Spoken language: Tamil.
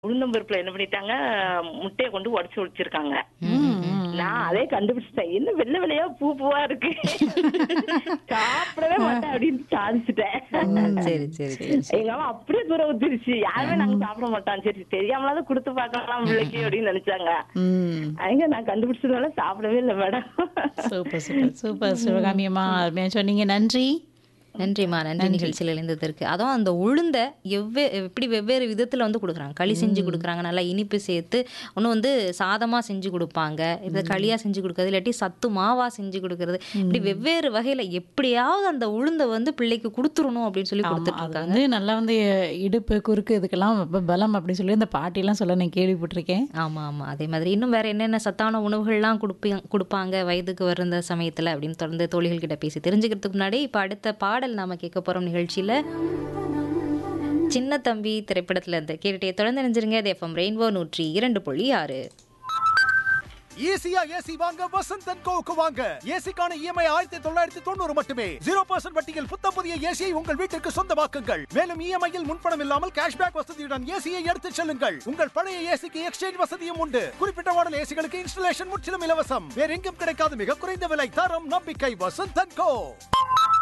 உளுந்தம்பருப்புல என்ன பண்ணிட்டாங்க முட்டையை கொண்டு உடச்சு ஒழிச்சிருக்காங்க ம், ம். நான் அதே கண்டுபிடிச்சிட்டேன் என்ன வெள்ளை வெள்ளையா பூ பூவா இருக்கு சாப்பிடவே மாட்டேன் அப்படின்னு சாதிச்சிட்டேன் ம், சரி சரி சரி சரி. எங்க அம்மா அப்படியே தூரம் ஊத்திருச்சு யாருமே நாங்க சாப்பிட மாட்டோம் சரி தெரியாமலாவது கொடுத்து பார்க்கலாம் பிள்ளைக்கு அப்படின்னு நினைச்சாங்க ம் அங்க நான் கண்டுபிடிச்சதுனால சாப்பிடவே இல்லை madam super super super Sivakami அம்மா அருமையா சொன்னீங்க நன்றி நன்றிம்மா நன்றி நிகழ்ச்சியில் இணைந்ததற்கு அதுவும் அந்த உளுந்த எவ்வே எப்படி வெவ்வேறு விதத்தில் வந்து கொடுக்குறாங்க களி செஞ்சு கொடுக்குறாங்க நல்லா இனிப்பு சேர்த்து ஒன்று வந்து சாதமாக செஞ்சு கொடுப்பாங்க இதை களியாக செஞ்சு கொடுக்கறது இல்லாட்டி சத்து மாவா செஞ்சு கொடுக்கறது இப்படி வெவ்வேறு வகையில் எப்படியாவது அந்த உளுந்தை வந்து பிள்ளைக்கு கொடுத்துடணும் அப்படின்னு சொல்லி ஆமா, கொடுத்துட்டு அது இருக்காங்க வந்து நல்லா வந்து இடுப்பு குறுக்கு இதுக்கெல்லாம் ரொம்ப பலம் அப்படின்னு சொல்லி அந்த பாட்டிலாம் சொல்ல நான் கேள்விப்பட்டிருக்கேன் ஆமாம் ஆமாம் அதே மாதிரி இன்னும் வேற என்னென்ன சத்தான உணவுகள்லாம் கொடுப்பீங்க கொடுப்பாங்க வயதுக்கு வந்த சமயத்தில் அப்படின்னு தொடர்ந்து தோழிகள் கிட்ட பேசி தெரிஞ்சுக்கிறதுக்கு முன்னாடி இப்போ அடுத்த பாடல் நாம கேட்க போகிறோம் நிகழ்ச்சியில் சின்ன தம்பி திரைப்படத்துல இருந்து கேட்டுட்டே தொடர்ந்து நினைஞ்சிருங்க இது எஃப்எம் ரெயின்போ நூற்றி இரண்டு புள்ளி ஆறு ஈஸியா ஏசி வாங்க வசந்த் அண்ட் கோவுக்கு வாங்க ஏசிக்கான இஎம்ஐ ஆயிரத்தி தொள்ளாயிரத்தி தொண்ணூறு மட்டுமே ஜீரோ பர்சன்ட் வட்டியில் புத்த புதிய ஏசியை உங்கள் வீட்டிற்கு சொந்தமாக்குங்கள் மேலும் இஎம்ஐயில் முன்பணம் இல்லாமல் கேஷ்பேக் வசதியுடன் ஏசியை எடுத்துச் செல்லுங்கள் உங்கள் பழைய ஏசிக்கு எக்ஸ்சேஞ்ச் வசதியும் உண்டு குறிப்பிட்ட மாடல் ஏசிகளுக்கு இன்ஸ்டலேஷன் முற்றிலும் இலவசம் வேற எங்கும் கிடைக்காத மிக குறைந்த விலை தரம் நம்பிக்கை வசந்த் அண்ட் கோ